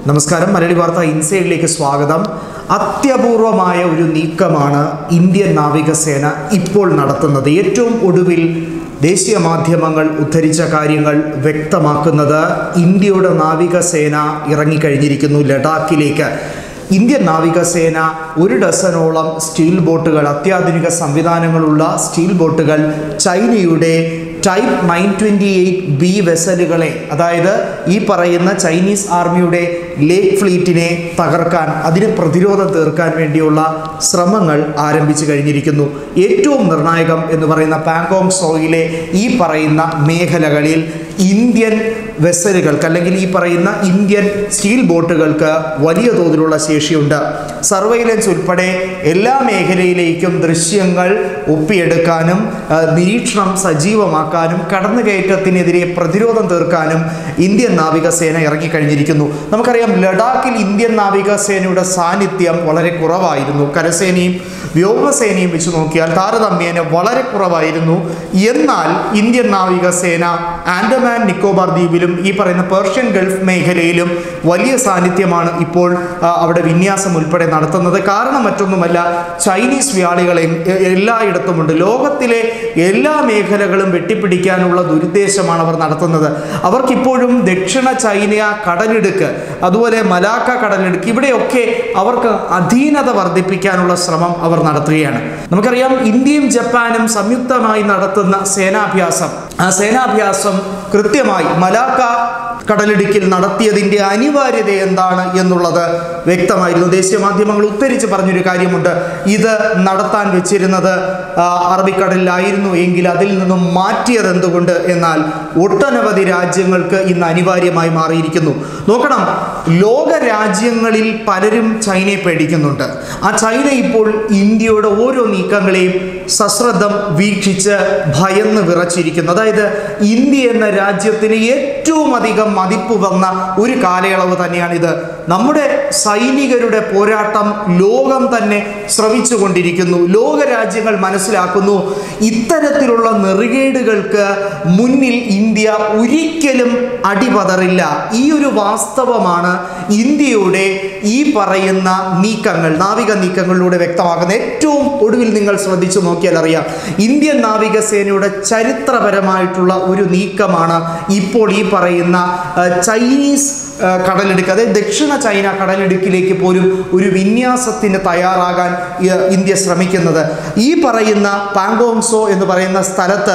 നമസ്കാരം മലയാളി വാർത്ത ഇൻസൈഡിലേക്ക് സ്വാഗതം അത്യപൂർവമായ ഒരു നീക്കമാണ് ഇന്ത്യൻ നാവികസേന ഇപ്പോൾ നടത്തുന്നത് ഏറ്റവും ഒടുവിൽ ദേശീയ മാധ്യമങ്ങൾ ഉദ്ധരിച്ച കാര്യങ്ങൾ വ്യക്തമാക്കുന്നത് ഇന്ത്യയുടെ നാവികസേന ഇറങ്ങിക്കഴിഞ്ഞിരിക്കുന്നു ലഡാക്കിലേക്ക് ഇന്ത്യൻ നാവികസേന ഒരു ഡസനോളം സ്റ്റീൽ ബോട്ടുകൾ അത്യാധുനിക സംവിധാനങ്ങളുള്ള സ്റ്റീൽ ബോട്ടുകൾ ചൈനയുടെ type nine twenty eight B വെസലുകളെ അതായത് ഈ പറയുന്ന ചൈനീസ് ആർമിയുടെ ലേക്ക് ഫ്ലീറ്റിനെ തകർക്കാൻ അതിന് പ്രതിരോധം തീർക്കാൻ വേണ്ടിയുള്ള ശ്രമങ്ങൾ ആരംഭിച്ചു കഴിഞ്ഞിരിക്കുന്നു ഏറ്റവും നിർണായകം എന്ന് പറയുന്ന പാങ്കോങ് സോയിലെ ഈ പറയുന്ന മേഖലകളിൽ ഇന്ത്യൻ വെസലുകൾക്ക് അല്ലെങ്കിൽ ഈ പറയുന്ന ഇന്ത്യൻ സ്റ്റീൽ ബോട്ടുകൾക്ക് വലിയ തോതിലുള്ള ശേഷിയുണ്ട് സർവൈലൻസ് ഉൾപ്പെടെ എല്ലാ മേഖലയിലേക്കും ദൃശ്യങ്ങൾ ഒപ്പിയെടുക്കാനും ആ, നിരീക്ഷണം സജീവമാക്കാനും കടന്നുകയറ്റത്തിനെതിരെ പ്രതിരോധം തീർക്കാനും ഇന്ത്യൻ നാവികസേന ഇറങ്ങിക്കഴിഞ്ഞിരിക്കുന്നു നമുക്കറിയാം ലഡാക്കിൽ ഇന്ത്യൻ നാവികസേനയുടെ സാന്നിധ്യം വളരെ കുറവായിരുന്നു കരസേനയും വ്യോമസേനയും വെച്ച് നോക്കിയാൽ താരതമ്യേന വളരെ കുറവായിരുന്നു എന്നാൽ ഇന്ത്യൻ നാവികസേന ആൻഡമാൻ നിക്കോബാർ ദ്വീപിലും ഈ പറയുന്ന പേർഷ്യൻ ഗൾഫ് മേഖലയിലും വലിയ സാന്നിധ്യമാണ് ഇപ്പോൾ ആ, അവിടെ വിന്യാസം ഉൾപ്പെടെ നടത്തുന്നത് കാരണം മറ്റൊന്നുമല്ല ചൈനീസ് വ്യാളികളെ എ- എല്ലായിടത്തുമുണ്ട് ലോകത്തിലെ എല്ലാ മേഖലകളും വെട്ടിപ്പിടിക്കാനുള്ള ദുരുദ്ദേശമാണ് അവർ നടത്തുന്നത് അവർക്കിപ്പോഴും ദക്ഷിണ ചൈന കടലിടുക്ക് അതുപോലെ മലാക്ക കടലിടുക്ക് ഇവിടെയൊക്കെ അവർക്ക് അധീനത വർദ്ധിപ്പിക്കാനുള്ള ശ്രമം അവർ നടത്തുകയാണ് നമുക്കറിയാം ഇന്ത്യയും ജപ്പാനും സംയുക്തമായി നടത്തുന്ന സേനാഭ്യാസം ആ സേനാഭ്യാസം കൃത്യമായി മലാക്ക കടലിടുക്കിൽ നടത്തിയതിൻ്റെ അനിവാര്യത എന്താണ് എന്നുള്ളത് വ്യക്തമായിരുന്നു ദേശീയ മാധ്യമങ്ങൾ ഉദ്ധരിച്ച് പറഞ്ഞൊരു കാര്യമുണ്ട് ഇത് നടത്താൻ വെച്ചിരുന്നത് ആ, അറബിക്കടലിലായിരുന്നു എങ്കിൽ അതിൽ നിന്നും മാറ്റിയത് എന്തുകൊണ്ട് എന്നാൽ ഒട്ടനവധി രാജ്യങ്ങൾക്ക് ഇന്ന് അനിവാര്യമായി മാറിയിരിക്കുന്നു നോക്കണം ലോക രാജ്യങ്ങളിൽ പലരും ചൈനയെ പേടിക്കുന്നുണ്ട് ആ ചൈന ഇപ്പോൾ ഇന്ത്യയുടെ ഓരോ നീക്കങ്ങളെയും സശ്രദ്ധം വീക്ഷിച്ച് ഭയന്ന് വിറച്ചിരിക്കുന്നു അതായത് ഇന്ത്യ എന്ന രാജ്യത്തിന് ഏറ്റവും അധികം മതിപ്പ് വന്ന ഒരു കാലയളവ് തന്നെയാണിത് നമ്മുടെ സൈനികരുടെ പോരാട്ടം ലോകം തന്നെ ശ്രവിച്ചു കൊണ്ടിരിക്കുന്നു ലോക രാജ്യങ്ങൾ മനസ്സിലാക്കുന്നു ഇത്തരത്തിലുള്ള നെറികേടുകൾക്ക് മുന്നിൽ ഇന്ത്യ ഒരിക്കലും അടിപതറില്ല ഈ ഒരു വാസ്തവമാണ് ഇന്ത്യയുടെ ഈ പറയുന്ന നീക്കങ്ങൾ നാവിക നീക്കങ്ങളിലൂടെ വ്യക്തമാക്കുന്നത് ഏറ്റവും ഒടുവിൽ നിങ്ങൾ ശ്രദ്ധിച്ചു നോക്കിയാൽ അറിയാം ഇന്ത്യൻ നാവികസേനയുടെ ചരിത്രപരമായിട്ടുള്ള ഒരു നീക്കമാണ് ഇപ്പോൾ ഈ പറയുന്ന ആ, ചൈനീസ് ആ, കടലിടുക്ക് അതായത് ദക്ഷിണ ചൈന കടലിടുക്കിലേക്ക് പോലും ഒരു വിന്യാസത്തിന് തയ്യാറാകാൻ ഈ, ഇന്ത്യ ശ്രമിക്കുന്നത് ഈ പറയുന്ന പാങ്കോങ്സോ എന്ന് പറയുന്ന സ്ഥലത്ത്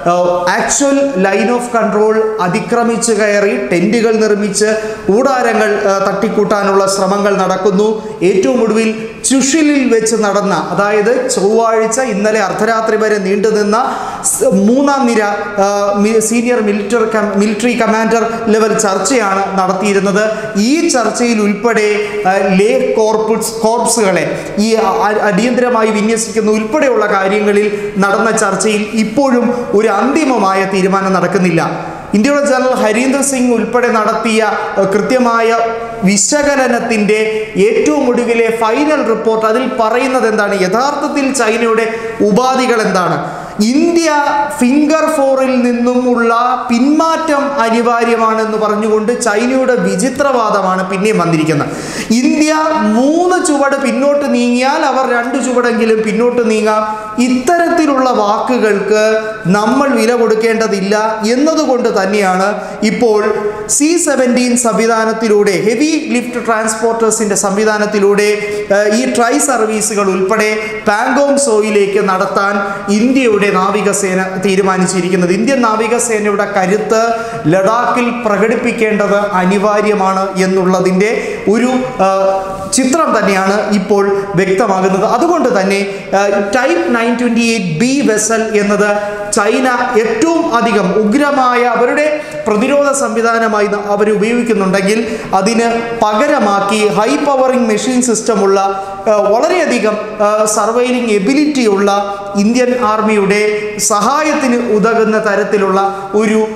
ആക്ച്വൽ ലൈൻ ഓഫ് കൺട്രോൾ അതിക്രമിച്ച് കയറി ടെൻറ്റുകൾ നിർമ്മിച്ച് കൂടാരങ്ങൾ ആ, തട്ടിക്കൂട്ടാനുള്ള ശ്രമങ്ങൾ നടക്കുന്നു ഏറ്റവും ഒടുവിൽ ചുഷിലിൽ വെച്ച് നടന്ന അതായത് ചൊവ്വാഴ്ച ഇന്നലെ അർദ്ധരാത്രി വരെ നീണ്ടുനിന്ന സ് മൂന്നാം നിര ആ, മി- സീനിയർ മിലിറ്ററി കം- മിലിറ്ററി കമാൻഡർ ലെവൽ ചർച്ചയാണ് നടത്തിയിരുന്നത് ഈ ചർച്ചയിൽ ഉൾപ്പെടെ ആ, ലേ കോർപ്പുസ് കോർപ്സുകളെ ഈ അ- അടിയന്തരമായി വിന്യസിക്കുന്ന ഉൾപ്പെടെയുള്ള കാര്യങ്ങളിൽ നടന്ന ചർച്ചയിൽ ഇപ്പോഴും ഒരു അന്തിമമായ തീരുമാനം നടക്കുന്നില്ല ഇന്ത്യയുടെ ജനറൽ ഹരീന്ദർ സിംഗ് ഉൾപ്പെടെ നടത്തിയ ഏഹ്, കൃത്യമായ വിശകലനത്തിൻ്റെ ഏറ്റവും ഒടുവിലെ ഫൈനൽ റിപ്പോർട്ട് അതിൽ പറയുന്നത് എന്താണ് യഥാർത്ഥത്തിൽ ചൈനയുടെ ഉപാധികൾ എന്താണ് ഇന്ത്യ ഫിംഗർ ഫോറിൽ നിന്നുമുള്ള പിന്മാറ്റം അനിവാര്യമാണെന്ന് പറഞ്ഞുകൊണ്ട് ചൈനയുടെ വിചിത്രവാദമാണ് പിന്നെയും വന്നിരിക്കുന്നത് ഇന്ത്യ മൂന്ന് ചുവട് പിന്നോട്ട് നീങ്ങിയാൽ അവർ രണ്ട് ചുവടെങ്കിലും പിന്നോട്ട് നീങ്ങാം ഇത്തരത്തിലുള്ള വാക്കുകൾക്ക് നമ്മൾ വില കൊടുക്കേണ്ടതില്ല എന്നതുകൊണ്ട് തന്നെയാണ് ഇപ്പോൾ സി സെവൻറ്റീൻ സംവിധാനത്തിലൂടെ ഹെവി ലിഫ്റ്റ് ട്രാൻസ്പോർട്ടേഴ്സിൻ്റെ സംവിധാനത്തിലൂടെ ഏഹ്, ഈ ട്രൈ സർവീസുകൾ ഉൾപ്പെടെ പാങ്കോങ് സോയിലേക്ക് നടത്താൻ ഇന്ത്യയുടെ നാവികസേന തീരുമാനിച്ചിരിക്കുന്നത് ഇന്ത്യൻ നാവികസേനയുടെ കരുത്ത് ലഡാക്കിൽ പ്രകടിപ്പിക്കേണ്ടത് അനിവാര്യമാണ് എന്നുള്ളതിൻ്റെ ഒരു ആ, ചിത്രം തന്നെയാണ് ഇപ്പോൾ വ്യക്തമാകുന്നത് അതുകൊണ്ട് തന്നെ type nine twenty eight B vessel എന്നത് ചൈന ഏറ്റവും അധികം ഉഗ്രമായ അവരുടെ പ്രതിരോധ സംവിധാനമായി ന- അവർ ഉപയോഗിക്കുന്നുണ്ടെങ്കിൽ അതിന് പകരമാക്കി ഹൈ പവറിംഗ് മെഷീൻ സിസ്റ്റമുള്ള ആ, വളരെയധികം സർവൈലിംഗ് എബിലിറ്റി ഉള്ള ഇന്ത്യൻ ആർമിയുടെ സഹായത്തിന് ഉതകുന്ന തരത്തിലുള്ള ഒരു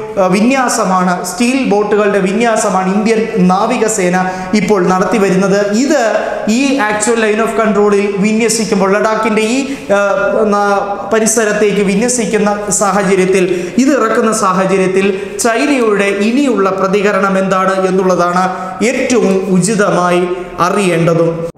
ആ, വിന്യാസമാണ് സ്റ്റീൽ ബോട്ടുകളുടെ വിന്യാസമാണ് ഇന്ത്യൻ നാവികസേന ഇപ്പോൾ നടത്തി വരുന്നത് ഇത് ഈ ആക്ച്വൽ ലൈൻ ഓഫ് കൺട്രോളിൽ വിന്യസിക്കുമ്പോൾ ലഡാക്കിൻ്റെ ഈ ആ, ന- പരിസരത്തേക്ക് വിന്യസിക്കുന്ന സാഹചര്യത്തിൽ ഇത് ഇറക്കുന്ന സാഹചര്യത്തിൽ ചൈനയുടെ ഇനിയുള്ള പ്രതികരണം എന്താണ് എന്നുള്ളതാണ് ഏറ്റവും ഉചിതമായി അറിയേണ്ടതും